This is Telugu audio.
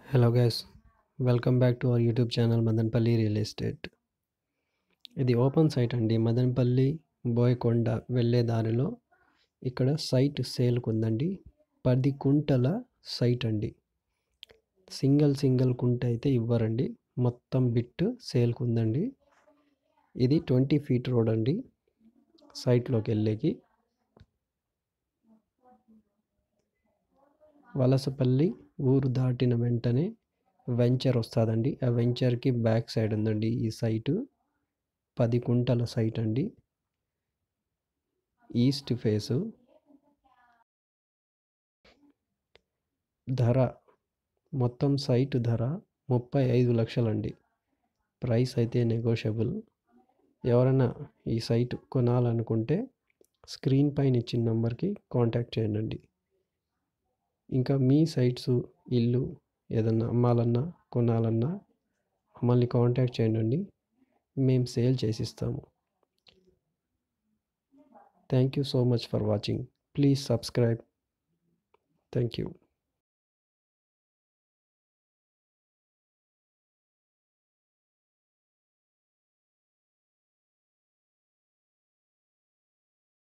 hello guys welcome back to our YouTube channel Madanapalle real estate ఇది ఓపెన్ సైట్ అండి మదనపల్లి బోయకొండ వెళ్ళే దారిలో ఇక్కడ సైట్ సేల్కి ఉందండి పది కుంటల సైట్ అండి సింగిల్ సింగిల్ కుంట అయితే ఇవ్వరండి మొత్తం బిట్ సేల్కి ఉందండి ఇది ట్వంటీ ఫీట్ రోడ్ అండి సైట్లోకి వెళ్ళేకి వలసపల్లి ఊరు దాటిన వెంటనే వెంచర్ వస్తుందండి ఆ వెంచర్కి బ్యాక్ సైడ్ ఉందండి ఈ సైటు పది కుంటల సైట్ అండి ఈస్ట్ ఫేసు ధర మొత్తం సైట్ ధర ముప్పై ఐదు లక్షలండి ప్రైస్ అయితే నెగోషియబుల్ ఎవరైనా ఈ సైట్ కొనాలనుకుంటే స్క్రీన్ పైన ఇచ్చిన నెంబర్కి కాంటాక్ట్ చేయండి ఇంకా మీ సైట్స్ ఇల్లు ఏదన్నా అమ్మాలన్నా కొనాలన్నా మమ్మల్ని కాంటాక్ట్ చేయండి మేము సేల్ చేసిస్తాము thank you so much for watching please subscribe thank you